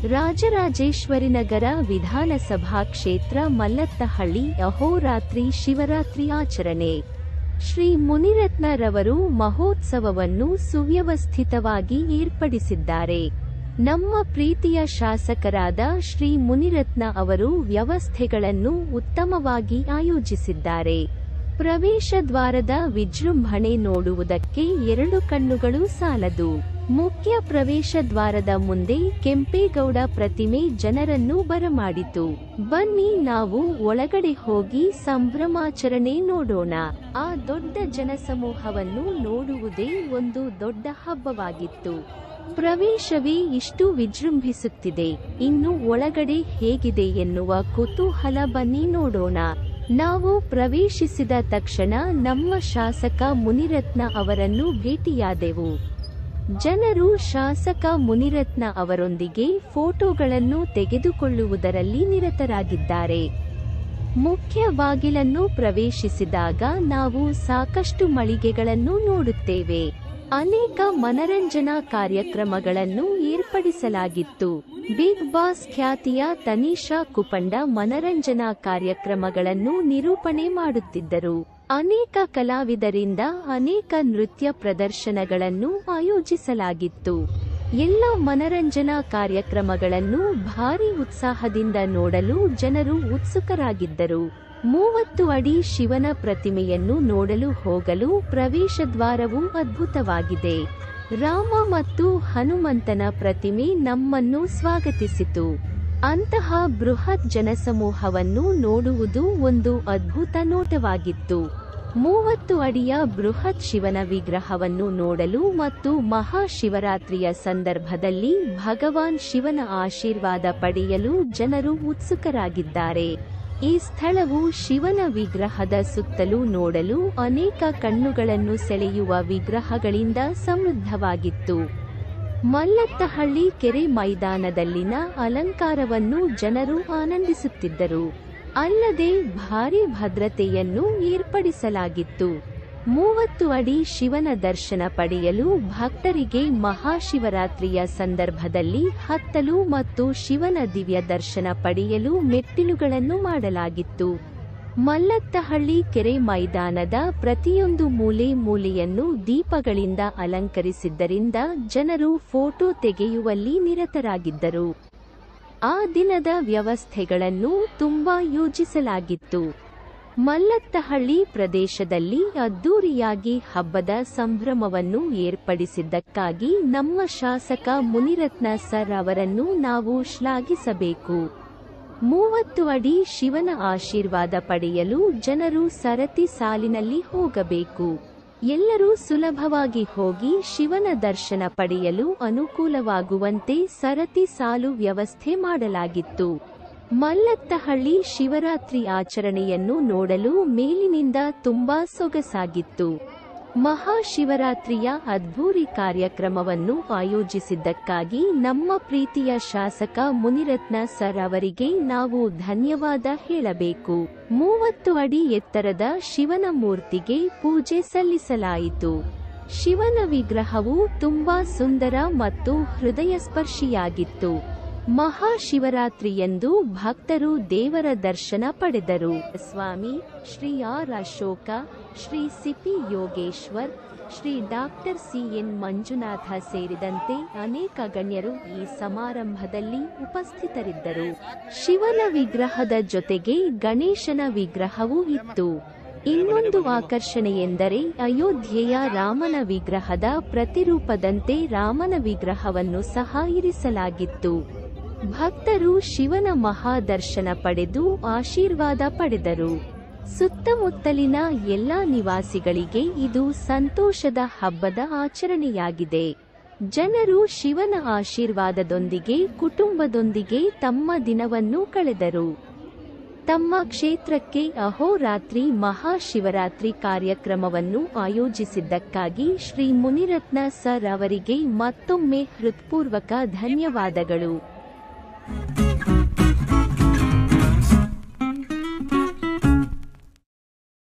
ರಾಜರಾಜೇಶ್ವರಿನಗರ ವಿಧಾನಸಭಾ ಕ್ಷೇತ್ರ ಮಲ್ಲತ್ತಹಳ್ಳಿ ಅಹೋರಾತ್ರಿ ಶಿವರಾತ್ರಿ ಆಚರಣೆ ಶ್ರೀ ಮುನಿರತ್ನರವರು ಮಹೋತ್ಸವವನ್ನು ಸುವ್ಯವಸ್ಥಿತವಾಗಿ ಏರ್ಪಡಿಸಿದ್ದಾರೆ ನಮ್ಮ ಪ್ರೀತಿಯ ಶಾಸಕರಾದ ಶ್ರೀ ಮುನಿರತ್ನ ಅವರು ವ್ಯವಸ್ಥೆಗಳನ್ನು ಉತ್ತಮವಾಗಿ ಆಯೋಜಿಸಿದ್ದಾರೆ ಪ್ರವೇಶ ದ್ವಾರದ ವಿಜೃಂಭಣೆ ನೋಡುವುದಕ್ಕೆ ಎರಡು ಕಣ್ಣುಗಳು ಸಾಲದು ಮುಖ್ಯ ಪ್ರವೇಶ ದ್ವಾರದ ಮುಂದೆ ಕೆಂಪೇಗೌಡ ಪ್ರತಿಮೆ ಜನರನ್ನು ಬರಮಾಡಿತು ಬನ್ನಿ ನಾವು ಒಳಗಡೆ ಹೋಗಿ ಸಂಭ್ರಮಾಚರಣೆ ನೋಡೋಣ ಆ ದೊಡ್ಡ ಜನಸಮೂಹವನ್ನು ನೋಡುವುದೇ ಒಂದು ದೊಡ್ಡ ಹಬ್ಬವಾಗಿತ್ತು ಪ್ರವೇಶವೇ ಇಷ್ಟು ವಿಜೃಂಭಿಸುತ್ತಿದೆ ಇನ್ನು ಒಳಗಡೆ ಹೇಗಿದೆ ಎನ್ನುವ ಕುತೂಹಲ ಬನ್ನಿ ನೋಡೋಣ ನಾವು ಪ್ರವೇಶಿಸಿದ ತಕ್ಷಣ ನಮ್ಮ ಶಾಸಕ ಮುನಿರತ್ನ ಅವರನ್ನು ಭೇಟಿಯಾದೆವು ಜನರು ಶಾಸಕ ಮುನಿರತ್ನ ಅವರೊಂದಿಗೆ ಫೋಟೋಗಳನ್ನು ತೆಗೆದುಕೊಳ್ಳುವುದರಲ್ಲಿ ನಿರತರಾಗಿದ್ದಾರೆ ಮುಖ್ಯ ಬಾಗಿಲನ್ನು ಪ್ರವೇಶಿಸಿದಾಗ ನಾವು ಸಾಕಷ್ಟು ಮಳಿಗೆಗಳನ್ನು ನೋಡುತ್ತೇವೆ ಅನೇಕ ಮನರಂಜನಾ ಕಾರ್ಯಕ್ರಮಗಳನ್ನು ಏರ್ಪಡಿಸಲಾಗಿತ್ತು ಬಿಗ್ ಬಾಸ್ ಖ್ಯಾತಿಯ ತನಿಷಾ ಕುಪಂಡ ಮನರಂಜನಾ ಕಾರ್ಯಕ್ರಮಗಳನ್ನು ನಿರೂಪಣೆ ಮಾಡುತ್ತಿದ್ದರು ಅನೇಕ ಕಲಾವಿದರಿಂದ ಅನೇಕ ನೃತ್ಯ ಪ್ರದರ್ಶನಗಳನ್ನು ಆಯೋಜಿಸಲಾಗಿತ್ತು ಎಲ್ಲ ಮನರಂಜನಾ ಕಾರ್ಯಕ್ರಮಗಳನ್ನು ಭಾರಿ ಉತ್ಸಾಹದಿಂದ ನೋಡಲು ಜನರು ಉತ್ಸುಕರಾಗಿದ್ದರು ಮೂವತ್ತು ಅಡಿ ಶಿವನ ಪ್ರತಿಮೆಯನ್ನು ನೋಡಲು ಹೋಗಲು ಪ್ರವೇಶ ದ್ವಾರವು ಅದ್ಭುತವಾಗಿದೆ ರಾಮ ಮತ್ತು ಹನುಮಂತನ ಪ್ರತಿಮೆ ನಮ್ಮನ್ನು ಸ್ವಾಗತಿಸಿತು ಅಂತಹ ಬೃಹತ್ ಜನಸಮೂಹವನ್ನು ನೋಡುವುದು ಒಂದು ಅದ್ಭುತ ನೋಟವಾಗಿತ್ತು ಮೂವತ್ತು ಅಡಿಯ ಬೃಹತ್ ಶಿವನ ವಿಗ್ರಹವನ್ನು ನೋಡಲು ಮತ್ತು ಮಹಾಶಿವರಾತ್ರಿಯ ಸಂದರ್ಭದಲ್ಲಿ ಭಗವಾನ್ ಶಿವನ ಆಶೀರ್ವಾದ ಪಡೆಯಲು ಜನರು ಉತ್ಸುಕರಾಗಿದ್ದಾರೆ ಈ ಸ್ಥಳವು ಶಿವನ ವಿಗ್ರಹದ ಸುತ್ತಲೂ ನೋಡಲು ಅನೇಕ ಕಣ್ಣುಗಳನ್ನು ಸೆಳೆಯುವ ವಿಗ್ರಹಗಳಿಂದ ಸಮೃದ್ಧವಾಗಿತ್ತು ಮಲ್ಲತ್ತಹಳ್ಳಿ ಕೆರೆ ಮೈದಾನದಲ್ಲಿನ ಅಲಂಕಾರವನ್ನು ಜನರು ಆನಂದಿಸುತ್ತಿದ್ದರು ಅಲ್ಲದೆ ಭಾರಿ ಭದ್ರತೆಯನ್ನು ಏರ್ಪಡಿಸಲಾಗಿತ್ತು ಮೂವತ್ತು ಅಡಿ ಶಿವನ ದರ್ಶನ ಪಡೆಯಲು ಭಕ್ತರಿಗೆ ಮಹಾಶಿವರಾತ್ರಿಯ ಸಂದರ್ಭದಲ್ಲಿ ಹತ್ತಲು ಮತ್ತು ಶಿವನ ದಿವ್ಯ ದರ್ಶನ ಪಡೆಯಲು ಮೆಟ್ಟಿಲುಗಳನ್ನು ಮಾಡಲಾಗಿತ್ತು ಮಲ್ಲತ್ತಹಳ್ಳಿ ಕೆರೆ ಮೈದಾನದ ಪ್ರತಿಯೊಂದು ಮೂಲೆ ಮೂಲೆಯನ್ನು ದೀಪಗಳಿಂದ ಅಲಂಕರಿಸಿದ್ದರಿಂದ ಜನರು ಫೋಟೋ ತೆಗೆಯುವಲ್ಲಿ ನಿರತರಾಗಿದ್ದರು ಆ ದಿನದ ವ್ಯವಸ್ಥೆಗಳನ್ನು ತುಂಬಾ ಯೋಜಿಸಲಾಗಿತ್ತು ಮಲ್ಲತ್ತಹಳ್ಳಿ ಪ್ರದೇಶದಲ್ಲಿ ಅದ್ದೂರಿಯಾಗಿ ಹಬ್ಬದ ಸಂಭ್ರಮವನ್ನು ಏರ್ಪಡಿಸಿದ್ದಕ್ಕಾಗಿ ನಮ್ಮ ಶಾಸಕ ಮುನಿರತ್ನ ಸರ್ ಅವರನ್ನು ನಾವು ಶ್ಲಾಘಿಸಬೇಕು ಮೂವತ್ತು ಅಡಿ ಶಿವನ ಆಶೀರ್ವಾದ ಪಡೆಯಲು ಜನರು ಸರತಿ ಸಾಲಿನಲ್ಲಿ ಹೋಗಬೇಕು ಎಲ್ಲರೂ ಸುಲಭವಾಗಿ ಹೋಗಿ ಶಿವನ ದರ್ಶನ ಪಡೆಯಲು ಅನುಕೂಲವಾಗುವಂತೆ ಸರತಿ ಸಾಲು ವ್ಯವಸ್ಥೆ ಮಾಡಲಾಗಿತ್ತು ಮಲ್ಲತ್ತಹಳ್ಳಿ ಶಿವರಾತ್ರಿ ಆಚರಣೆಯನ್ನು ನೋಡಲು ಮೇಲಿನಿಂದ ತುಂಬಾ ಸೊಗಸಾಗಿತ್ತು ಮಹಾಶಿವರಾತ್ರಿಯ ಅದ್ಭೂರಿ ಕಾರ್ಯಕ್ರಮವನ್ನು ಆಯೋಜಿಸಿದ್ದಕ್ಕಾಗಿ ನಮ್ಮ ಪ್ರೀತಿಯ ಶಾಸಕ ಮುನಿರತ್ನ ಸರ್ ಅವರಿಗೆ ನಾವು ಧನ್ಯವಾದ ಹೇಳಬೇಕು ಮೂವತ್ತು ಅಡಿ ಎತ್ತರದ ಶಿವನ ಮೂರ್ತಿಗೆ ಪೂಜೆ ಸಲ್ಲಿಸಲಾಯಿತು ಶಿವನ ವಿಗ್ರಹವು ತುಂಬಾ ಸುಂದರ ಮತ್ತು ಹೃದಯಸ್ಪರ್ಶಿಯಾಗಿತ್ತು ಮಹಾಶಿವರಾತ್ರಿಯಂದು ಭಕ್ತರು ದೇವರ ದರ್ಶನ ಪಡೆದರು ಸ್ವಾಮಿ Shri R Ashoka Shri C P Yogeshwar Shri doctor C N Manjunatha ಸೇರಿದಂತೆ ಅನೇಕ ಗಣ್ಯರು ಈ ಸಮಾರಂಭದಲ್ಲಿ ಉಪಸ್ಥಿತರಿದ್ದರು ಶಿವನ ವಿಗ್ರಹದ ಜೊತೆಗೆ ಗಣೇಶನ ವಿಗ್ರಹವೂ ಇತ್ತು ಇನ್ನೊಂದು ಆಕರ್ಷಣೆಯೆಂದರೆ ಅಯೋಧ್ಯೆಯ ರಾಮನ ವಿಗ್ರಹದ ಪ್ರತಿರೂಪದಂತೆ ರಾಮನ ವಿಗ್ರಹವನ್ನು ಸಹ ಇರಿಸಲಾಗಿತ್ತು ಭಕ್ತರು ಶಿವನ ಮಹಾದರ್ಶನ ಪಡೆದು ಆಶೀರ್ವಾದ ಪಡೆದರು ಸುತ್ತಮುತ್ತಲಿನ ಎಲ್ಲಾ ನಿವಾಸಿಗಳಿಗೆ ಇದು ಸಂತೋಷದ ಹಬ್ಬದ ಆಚರಣೆಯಾಗಿದೆ ಜನರು ಶಿವನ ಆಶೀರ್ವಾದದೊಂದಿಗೆ ಕುಟುಂಬದೊಂದಿಗೆ ತಮ್ಮ ದಿನವನ್ನು ಕಳೆದರು ತಮ್ಮ ಕ್ಷೇತ್ರಕ್ಕೆ ಅಹೋರಾತ್ರಿ ಮಹಾಶಿವರಾತ್ರಿ ಕಾರ್ಯಕ್ರಮವನ್ನು ಆಯೋಜಿಸಿದ್ದಕ್ಕಾಗಿ ಶ್ರೀ ಮುನಿರತ್ನ ಸರ್ ಅವರಿಗೆ ಮತ್ತೊಮ್ಮೆ ಹೃತ್ಪೂರ್ವಕ ಧನ್ಯವಾದಗಳು